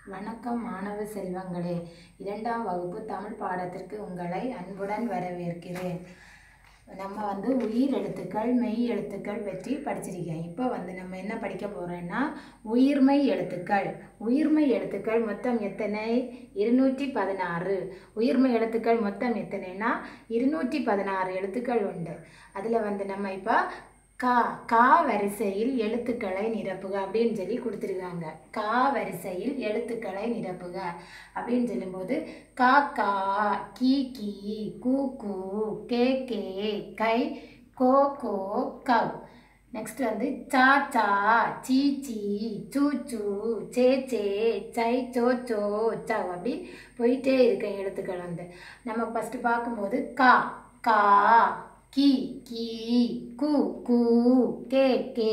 வணக்கம் மாணவ செல்வங்களே இரண்டாம் வகுப்பு தமிழ் பாடத்திற்கு உங்களை அன்புடன் வரவேற்கிறேன் நம்ம வந்து உயிர் எழுத்துக்கள் மெய் எழுத்துக்கள் பற்றி படிச்சிருக்கேன் இப்போ வந்து நம்ம என்ன படிக்க போகிறோம்னா உயிர்மெய் எழுத்துக்கள் உயிர்மெய் எழுத்துக்கள் மொத்தம் எத்தனை இருநூற்றி பதினாறு உயிர்மெய் எழுத்துக்கள் மொத்தம் எத்தனைனா இருநூற்றி பதினாறு எழுத்துக்கள் உண்டு அதில் வந்து நம்ம இப்போ கா கா வரிசையில் எழுத்துக்களை நிரப்புக அப்படின்னு சொல்லி கொடுத்துருக்காங்க கா வரிசையில் எழுத்துக்களை நிரப்புக அப்படின்னு சொல்லும்போது கா கா கீ கீ கூ கூ கே கே கை கோ கோ கவ் நெக்ஸ்ட் வந்து சா சா சீ சீ சூ சூ சே சே சை சோ சோ சவ் அப்படி போயிட்டே இருக்க எழுத்துக்கள் வந்து நம்ம ஃபஸ்ட்டு பார்க்கும்போது கா கா கி கி கு கு கே கே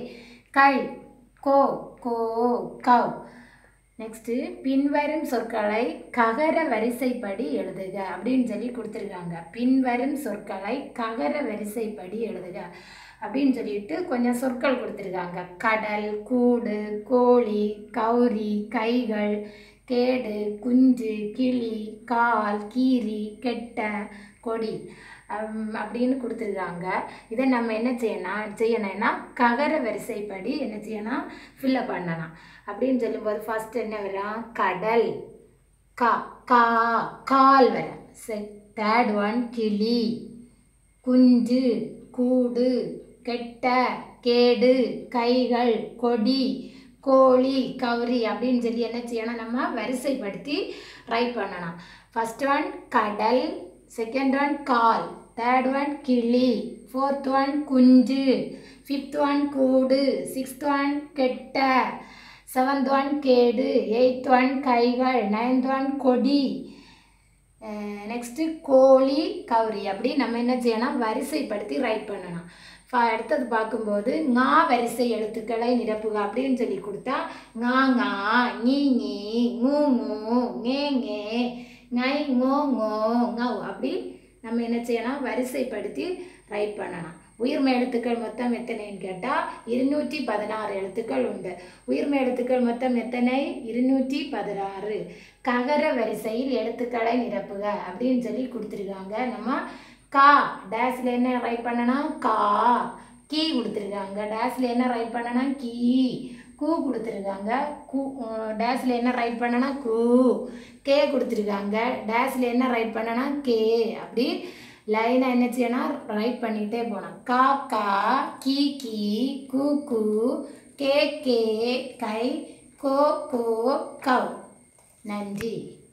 கை கோ கோ கவ் நெக்ஸ்ட்டு பின்வரும் சொற்களை ககர வரிசைப்படி எழுதுக அப்படின்னு சொல்லி கொடுத்துருக்காங்க பின்வரும் சொற்களை ககர வரிசைப்படி எழுதுக அப்படின்னு சொல்லிட்டு கொஞ்சம் சொற்கள் கொடுத்துருக்காங்க கடல் கூடு கோழி கௌரி கைகள் கேடு குஞ்சு கிளி கால் கீரி கெட்ட கொடி ஹம், அப்படின்னு கொடுத்துருக்காங்க இதை நம்ம என்ன செய்யணும் செய்யணும்னா ககர வரிசைப்படி என்ன செய்யணும் ஃபில்லப் பண்ணலாம் அப்படின்னு சொல்லும்போது ஃபர்ஸ்ட் என்ன வரும் கடல் கா கா கால் வரும் தேர்ட் ஒன் கிளி குஞ்சு கூடு கெட்ட கேடு கைகள் கொடி கோழி கவுரி அப்படின்னு சொல்லி என்ன செய்யணும் நம்ம வரிசைப்படுத்தி ரைட் பண்ணணும் ஃபர்ஸ்ட் ஒன் கடல் செகண்ட் ஒன் கால் தேர்ட் ஒன் கிளி ஃபோர்த் ஒன் குஞ்சு ஃபிஃப்த் ஒன் கூடு சிக்ஸ்த் ஒன் கெட்ட செவன்த் ஒன் கேடு எயித் ஒன் கைகள் நைன்த் ஒன் கொடி நெக்ஸ்ட்டு கோழி கௌரி அப்படி நம்ம என்ன செய்யணும் வரிசைப்படுத்தி ரைட் பண்ணணும் ஃப- அடுத்தது பார்க்கும்போது ngா வரிசை எழுத்துக்களை நிரப்புக அப்படின்னு சொல்லி கொடுத்தா ngா ngா ngி ngி ngu ngu ngே ngே ngை ngோ ngோ ngௌ அப்படி நம்ம என்ன செய்யணும் வரிசைப்படுத்தி ரைட் பண்ணணும் உயிர்மை எழுத்துக்கள் மொத்தம் எத்தனைன்னு கேட்டால் இருநூற்றி பதினாறு எழுத்துக்கள் உண்டு உயிர்மை எழுத்துக்கள் மொத்தம் எத்தனை இருநூற்றி பதினாறு ககர வரிசையில் எழுத்துக்களை நிரப்புக அப்படின்னு சொல்லி கொடுத்துருக்காங்க நம்ம கா டேஸில் என்ன ரைட் பண்ணணும் கா கீ கொடுத்துருக்காங்க டேஸில் என்ன ரைட் பண்ணணும் கீ கூ கொடுத்துருக்காங்க கூ டேஸில் என்ன ரைட் பண்ணணும் கூ கே கொடுத்துருக்காங்க டேஸில் என்ன ரைட் பண்ணணும் கே அப்படி லைனை என்ன செய்யணும் ரைட் பண்ணிகிட்டே போகணும் கா கா கீ கீ கூ கூ கே கே கை கோ கோ கவ் நன்றி